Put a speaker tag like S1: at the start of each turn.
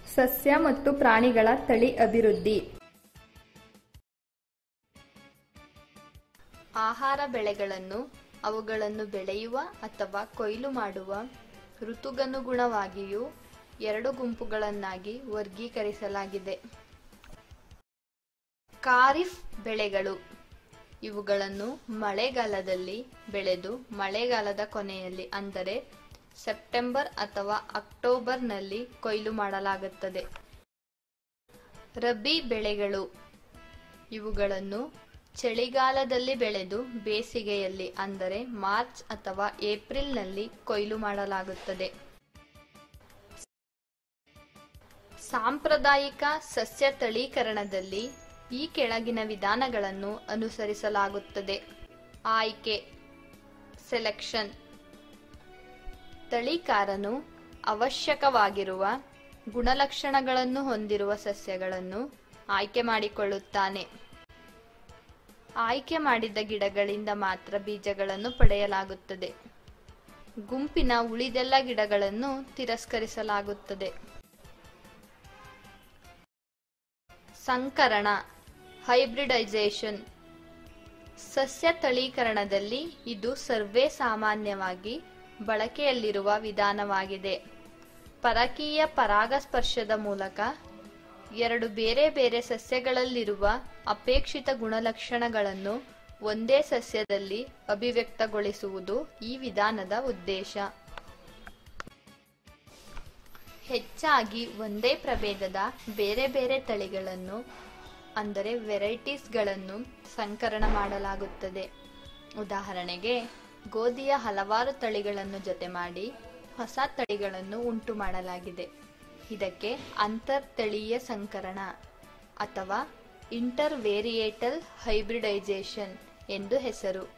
S1: ಸಸ್ಯ ಮತ್ತು ಪ್ರಾಣಿಗಳ ತಳಿ ಅಭಿವೃದ್ಧಿ
S2: ಆಹಾರ ಬೆಳೆಗಳನ್ನು ಅವುಗಳನ್ನು ಬೆಳೆಯುವ ಅಥವಾ ಕೊಯ್ಲು ಮಾಡುವ ಋತುಗನುಗುಣವಾಗಿಯೂ ಎರಡು ಗುಂಪುಗಳನ್ನಾಗಿ ವರ್ಗೀಕರಿಸಲಾಗಿದೆ ಖಾರಿಫ್ ಬೆಳೆಗಳು ಇವುಗಳನ್ನು ಮಳೆಗಾಲದಲ್ಲಿ ಬೆಳೆದು ಮಳೆಗಾಲದ ಕೊನೆಯಲ್ಲಿ ಅಂದರೆ ಸೆಪ್ಟೆಂಬರ್ ಅಥವಾ ಅಕ್ಟೋಬರ್ನಲ್ಲಿ ಕೊಯ್ಲು ಮಾಡಲಾಗುತ್ತದೆ ರಬಿ ಬೆಳೆಗಳು ಇವುಗಳನ್ನು ಚಳಿಗಾಲದಲ್ಲಿ ಬೆಳೆದು ಬೇಸಿಗೆಯಲ್ಲಿ ಅಂದರೆ ಮಾರ್ಚ್ ಅಥವಾ ಏಪ್ರಿಲ್ನಲ್ಲಿ ಕೊಯ್ಲು ಮಾಡಲಾಗುತ್ತದೆ ಸಾಂಪ್ರದಾಯಿಕ ಸಸ್ಯ ತಳೀಕರಣದಲ್ಲಿ ಈ ಕೆಳಗಿನ ವಿಧಾನಗಳನ್ನು ಅನುಸರಿಸಲಾಗುತ್ತದೆ ಆಯ್ಕೆ ಸೆಲೆಕ್ಷನ್ ತಳಿಕಾರನು ಅವಶ್ಯಕವಾಗಿರುವ ಗುಣಲಕ್ಷಣಗಳನ್ನು ಹೊಂದಿರುವ ಸಸ್ಯಗಳನ್ನು ಆಯ್ಕೆ ಮಾಡಿಕೊಳ್ಳುತ್ತಾನೆ ಆಯ್ಕೆ ಮಾಡಿದ ಗಿಡಗಳಿಂದ ಮಾತ್ರ ಬೀಜಗಳನ್ನು ಪಡೆಯಲಾಗುತ್ತದೆ ಗುಂಪಿನ ಉಳಿದೆಲ್ಲ ಗಿಡಗಳನ್ನು ತಿರಸ್ಕರಿಸಲಾಗುತ್ತದೆ ಸಂಕರಣ ಹೈಬ್ರಿಡೈಸೇಷನ್ ಸಸ್ಯ ತಳೀಕರಣದಲ್ಲಿ ಇದು ಸರ್ವೇ ಸಾಮಾನ್ಯವಾಗಿ ಬಳಕೆಯಲ್ಲಿರುವ ವಿಧಾನವಾಗಿದೆ ಪರಕೀಯ ಪರಾಗಸ್ಪರ್ಶದ ಮೂಲಕ ಎರಡು ಬೇರೆ ಬೇರೆ ಸಸ್ಯಗಳಲ್ಲಿರುವ ಅಪೇಕ್ಷಿತ ಗುಣಲಕ್ಷಣಗಳನ್ನು ಒಂದೇ ಸಸ್ಯದಲ್ಲಿ ಅಭಿವ್ಯಕ್ತಗೊಳಿಸುವುದು ಈ ವಿಧಾನದ ಉದ್ದೇಶ ಹೆಚ್ಚಾಗಿ ಒಂದೇ ಪ್ರಭೇದದ ಬೇರೆ ಬೇರೆ ತಳಿಗಳನ್ನು ಅಂದರೆ ವೆರೈಟೀಸ್ಗಳನ್ನು ಸಂಕರಣ ಮಾಡಲಾಗುತ್ತದೆ ಉದಾಹರಣೆಗೆ ಗೋಧಿಯ ಹಲವಾರು ತಳಿಗಳನ್ನು ಜೊತೆ ಮಾಡಿ ಹೊಸ ತಳಿಗಳನ್ನು ಉಂಟು ಮಾಡಲಾಗಿದೆ ಇದಕ್ಕೆ ಅಂತರ್ತಳೀಯ ಸಂಕರಣ ಅಥವಾ ಇಂಟರ್ ವೇರಿಯೇಟಲ್ ಹೈಬ್ರಿಡೈಸೇಷನ್ ಎಂದು ಹೆಸರು